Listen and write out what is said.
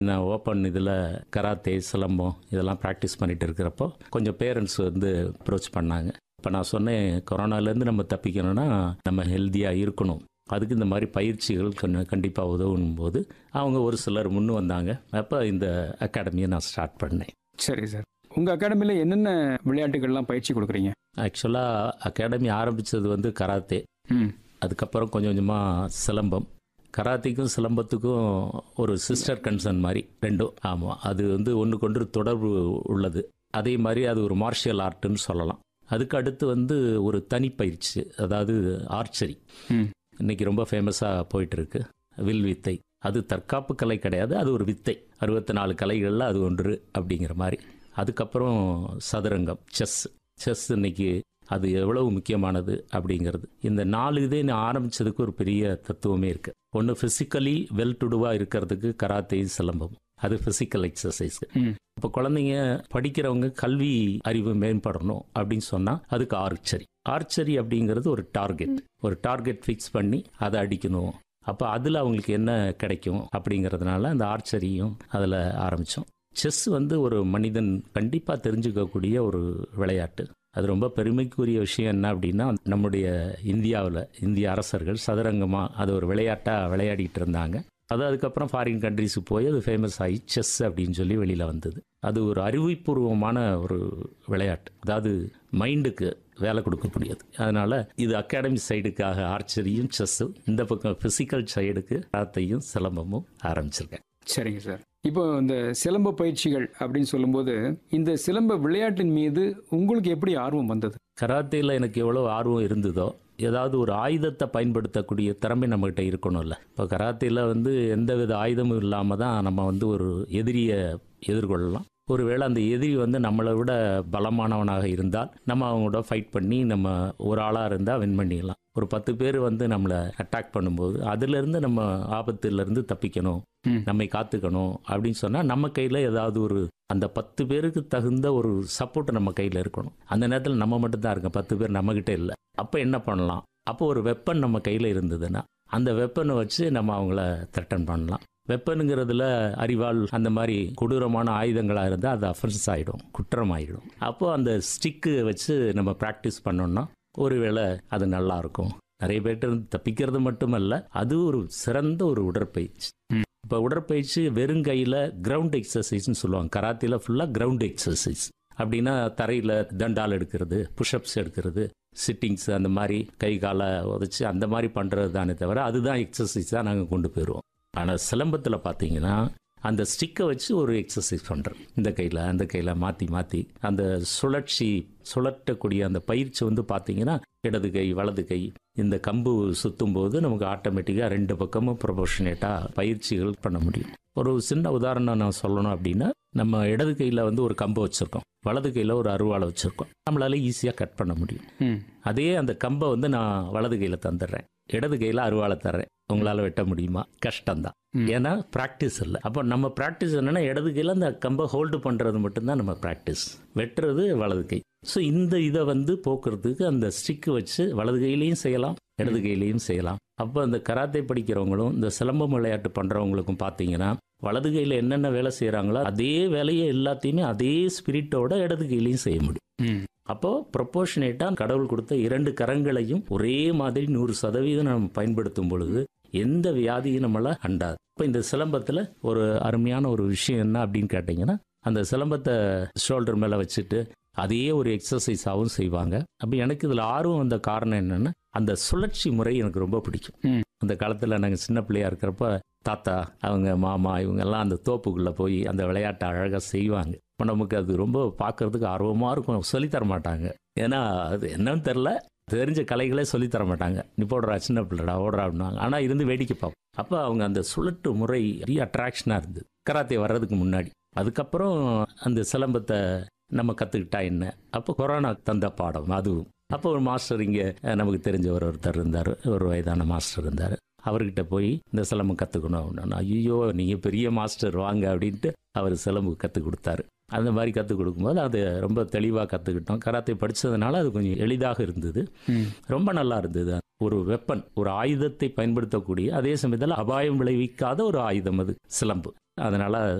நான் ஓப்பன் இதில் கராத்தே சிலம்பம் இதெல்லாம் ப்ராக்டிஸ் பண்ணிட்டு இருக்கிறப்போ கொஞ்சம் பேரண்ட்ஸ் வந்து அப்ரோச் பண்ணாங்க இப்போ நான் சொன்னேன் கொரோனாலேருந்து நம்ம தப்பிக்கணும்னா நம்ம ஹெல்த்தியாக இருக்கணும் அதுக்கு இந்த மாதிரி பயிற்சிகள் கொஞ்சம் கண்டிப்பாக உதவும் போது அவங்க ஒரு சிலர் முன்னு வந்தாங்க அப்போ இந்த அகாடமியை நான் ஸ்டார்ட் பண்ணேன் சரி சார் உங்கள் அகாடமியில் என்னென்ன விளையாட்டுகள்லாம் பயிற்சி கொடுக்குறீங்க ஆக்சுவலாக அகாடமி ஆரம்பித்தது வந்து கராத்தே ம் அதுக்கப்புறம் கொஞ்சம் கொஞ்சமாக சிலம்பம் கராத்திக்கும் சிலம்பத்துக்கும் ஒரு சிஸ்டர் கன்சர்ன் மாதிரி ரெண்டும் ஆமாம் அது வந்து ஒன்றுக்கு ஒன்று தொடர்பு உள்ளது அதே மாதிரி அது ஒரு மார்ஷியல் ஆர்ட்னு சொல்லலாம் அதுக்கு அடுத்து வந்து ஒரு தனிப்பயிற்சி அதாவது ஆர்ச்சரி ம் இன்னைக்கு ரொம்ப ஃபேமஸாக போயிட்டு இருக்கு வில் வித்தை அது தற்காப்பு கலை கிடையாது அது ஒரு வித்தை அறுபத்தி நாலு கலைகளில் அது ஒன்று அப்படிங்கிற மாதிரி அதுக்கப்புறம் சதுரங்கம் செஸ் செஸ் இன்னைக்கு அது எவ்வளவு முக்கியமானது அப்படிங்கிறது இந்த நாலு இதே நான் ஆரம்பிச்சதுக்கு ஒரு பெரிய தத்துவமே இருக்கு ஒன்று ஃபிசிக்கலி வெல் டுடுவாக இருக்கிறதுக்கு கராத்தே சிலம்பம் அது ஃபிசிக்கல் எக்ஸசைஸ் ம் இப்போ குழந்தைங்க படிக்கிறவங்க கல்வி அறிவு மேம்படணும் அப்படின்னு சொன்னால் அதுக்கு ஆர்ச்சரி ஆர்ச்சரி அப்படிங்கிறது ஒரு டார்கெட் ஒரு டார்கெட் ஃபிக்ஸ் பண்ணி அதை அடிக்கணும் அப்போ அதில் அவங்களுக்கு என்ன கிடைக்கும் அப்படிங்கிறதுனால அந்த ஆர்ச்சரியும் அதில் ஆரம்பித்தோம் செஸ் வந்து ஒரு மனிதன் கண்டிப்பாக தெரிஞ்சுக்கக்கூடிய ஒரு விளையாட்டு அது ரொம்ப பெருமைக்குரிய விஷயம் என்ன அப்படின்னா நம்முடைய இந்தியாவில் இந்திய அரசர்கள் சதுரங்கமாக அது ஒரு விளையாட்டாக விளையாடிட்டு இருந்தாங்க அது அதுக்கப்புறம் ஃபாரின் கண்ட்ரிஸுக்கு போய் அது ஃபேமஸ் ஆகி செஸ் அப்படின்னு சொல்லி வெளியில் வந்தது அது ஒரு அறிவுபூர்வமான ஒரு விளையாட்டு அதாவது மைண்டுக்கு வேலை கொடுக்கக்கூடியது அதனால இது அகாடமி சைடுக்காக ஆர்ச்சரியும் செஸ்ஸும் இந்த பக்கம் ஃபிசிக்கல் சைடுக்கு ராத்தையும் சிலம்பமும் ஆரம்பிச்சிருக்கேன் சரிங்க சார் இப்போ இந்த சிலம்ப பயிற்சிகள் அப்படின்னு சொல்லும்போது இந்த சிலம்ப விளையாட்டின் மீது உங்களுக்கு எப்படி ஆர்வம் வந்தது கராத்தேல எனக்கு எவ்வளோ ஆர்வம் இருந்ததோ ஏதாவது ஒரு ஆயுதத்தை பயன்படுத்தக்கூடிய திறமை நம்மகிட்ட இருக்கணும்ல இப்போ கராத்தேல வந்து எந்த வித ஆயுதமும் இல்லாமல் தான் நம்ம வந்து ஒரு எதிரியை எதிர்கொள்ளலாம் ஒருவேளை அந்த எதிரி வந்து நம்மளை விட பலமானவனாக இருந்தால் நம்ம அவங்களோட ஃபைட் பண்ணி நம்ம ஒரு ஆளாக இருந்தால் வின் பண்ணிடலாம் ஒரு பத்து பேர் வந்து நம்மளை அட்டாக் பண்ணும்போது அதுலேருந்து நம்ம ஆபத்துலேருந்து தப்பிக்கணும் ம். நம்மை காத்துக்கணும் அப்படின்னு சொன்னால் நம்ம கையில் ஏதாவது ஒரு அந்த பத்து பேருக்கு தகுந்த ஒரு சப்போர்ட் நம்ம கையில் இருக்கணும் அந்த நேரத்தில் நம்ம மட்டும்தான் இருக்கோம் பத்து பேர் நம்மக்கிட்ட இல்லை அப்போ என்ன பண்ணலாம் அப்போ ஒரு வெப்பன் நம்ம கையில் இருந்ததுன்னா அந்த வெப்பனை வச்சு நம்ம அவங்கள த்ரெட்டன் பண்ணலாம் வெப்பனுங்கிறதுல அறிவாள் அந்த மாதிரி கொடூரமான ஆயுதங்களாக இருந்தால் அது அஃபென்ஸ் ஆகிடும் குற்றம் ஆகிடும் அப்போது அந்த ஸ்டிக்கு வச்சு நம்ம ப்ராக்டிஸ் பண்ணோம்னா ஒருவேளை அது நல்லா இருக்கும் நிறைய பேர்ட்ட இருந்து தப்பிக்கிறது மட்டுமல்ல அது ஒரு சிறந்த ஒரு உடற்பயிற்சி ம். இப்போ உடற்பயிற்சி வெறும் கையில் கிரவுண்ட் எக்ஸசைஸ்னு சொல்லுவாங்க கராத்தியில் ஃபுல்லாக கிரவுண்ட் எக்ஸசைஸ் அப்படின்னா தரையில் தண்டால் எடுக்கிறது புஷ்அப்ஸ் எடுக்கிறது சிட்டிங்ஸ் அந்த மாதிரி கை காலை உதச்சி அந்த மாதிரி பண்ணுறது தானே தவிர அதுதான் எக்ஸசைஸ் தான் நாங்கள் கொண்டு போயிடுவோம் ஆனால் சிலம்பத்தில் பார்த்தீங்கன்னா அந்த ஸ்டிக்கை வச்சு ஒரு எக்ஸசைஸ் பண்ணுறோம் இந்த கையில் அந்த கையில் மாற்றி மாற்றி அந்த சுழற்சி சுழற்றக்கூடிய அந்த பயிற்சி வந்து பார்த்தீங்கன்னா இடது கை வலது கை இந்த கம்பு சுத்தும் போது நமக்கு ஆட்டோமேட்டிக்காக ரெண்டு பக்கமும் ப்ரொபோஷனேட்டாக பயிற்சிகள் பண்ண முடியும் ஒரு சின்ன உதாரணம் நான் சொல்லணும் அப்படின்னா நம்ம இடது கையில் வந்து ஒரு கம்பு வச்சுருக்கோம் வலது கையில் ஒரு அருவாளை வச்சுருக்கோம் நம்மளால ஈஸியாக கட் பண்ண முடியும் ம் அதே அந்த கம்பை வந்து நான் வலது கையில் தந்துடுறேன் இடது கையில் அருவாளை தர்றேன் உங்களால் வெட்ட முடியுமா கஷ்டம்தான் ம். ஏன்னா ப்ராக்டிஸ் இல்லை அப்போ நம்ம ப்ராக்டிஸ் என்னன்னா இடது கையில் அந்த கம்பை ஹோல்டு பண்ணுறது மட்டும்தான் நம்ம ப்ராக்டிஸ் வெட்டுறது வலது கை ஸோ இந்த இதை வந்து போக்குறதுக்கு அந்த ஸ்டிக்கு வச்சு வலது கையிலையும் செய்யலாம் இடது கையிலையும் செய்யலாம் அப்போ அந்த கராத்தே படிக்கிறவங்களும் இந்த சிலம்பம் விளையாட்டு பண்ணுறவங்களுக்கும் பார்த்தீங்கன்னா வலது கையில் என்னென்ன வேலை செய்கிறாங்களோ அதே வேலையை எல்லாத்தையுமே அதே ஸ்பிரிட்டோட இடது கையிலையும் செய்ய முடியும் ம் அப்போ ப்ரொபோர்ஷனேட்டாக கடவுள் கொடுத்த இரண்டு கரங்களையும் ஒரே மாதிரி நூறு சதவீதம் நம்ம பயன்படுத்தும் பொழுது எந்த வியாதியும் நம்மளை அண்டாது இப்போ இந்த சிலம்பத்தில் ஒரு அருமையான ஒரு விஷயம் என்ன அப்படின்னு கேட்டிங்கன்னா அந்த சிலம்பத்தை ஷோல்டர் மேலே வச்சுட்டு அதையே ஒரு எக்ஸசைஸாகவும் செய்வாங்க அப்போ எனக்கு இதில் ஆர்வம் வந்த காரணம் என்னென்னா அந்த சுழற்சி முறை எனக்கு ரொம்ப பிடிக்கும் ம். அந்த காலத்தில் நாங்கள் சின்ன பிள்ளையா இருக்கிறப்ப தாத்தா அவங்க மாமா இவங்கெல்லாம் அந்த தோப்புக்குள்ளே போய் அந்த விளையாட்டை அழகாக செய்வாங்க இப்போ நமக்கு அது ரொம்ப பார்க்கறதுக்கு ஆர்வமாக இருக்கும் சொல்லித் தர மாட்டாங்க ஏன்னா அது என்னன்னு தெரில தெரிஞ்ச கலைகளே சொல்லித் தர மாட்டாங்க நீ போடுறா சின்ன பிள்ளைடா ஓடுறா அப்படின்னாங்க ஆனால் இருந்து வேடிக்கை பார்ப்போம் அப்போ அவங்க அந்த சுழட்டு முறை அட்ராக்ஷனாக இருந்தது கராத்தே வர்றதுக்கு முன்னாடி அதுக்கப்புறம் அந்த சிலம்பத்தை நம்ம கற்றுக்கிட்டா என்ன அப்போ கொரோனா தந்த பாடம் அதுவும் அப்போ ஒரு மாஸ்டர் இங்கே நமக்கு தெரிஞ்சவர் ஒருத்தர் இருந்தார் ஒரு வயதான மாஸ்டர் இருந்தார் அவர்கிட்ட போய் இந்த சிலம்பம் கற்றுக்கணும் அப்படின்னா ஐயோ நீங்கள் பெரிய மாஸ்டர் வாங்க அப்படின்ட்டு அவர் சிலம்பு கற்றுக் கொடுத்தாரு அந்த மாதிரி கற்றுக் கொடுக்கும்போது அது ரொம்ப தெளிவாக கற்றுக்கிட்டோம் கராத்தே படித்ததுனால அது கொஞ்சம் எளிதாக இருந்தது ம் ரொம்ப நல்லா இருந்தது ஒரு வெப்பன் ஒரு ஆயுதத்தை பயன்படுத்தக்கூடிய அதே சமயத்தில் அபாயம் விளைவிக்காத ஒரு ஆயுதம் அது சிலம்பு அதனால்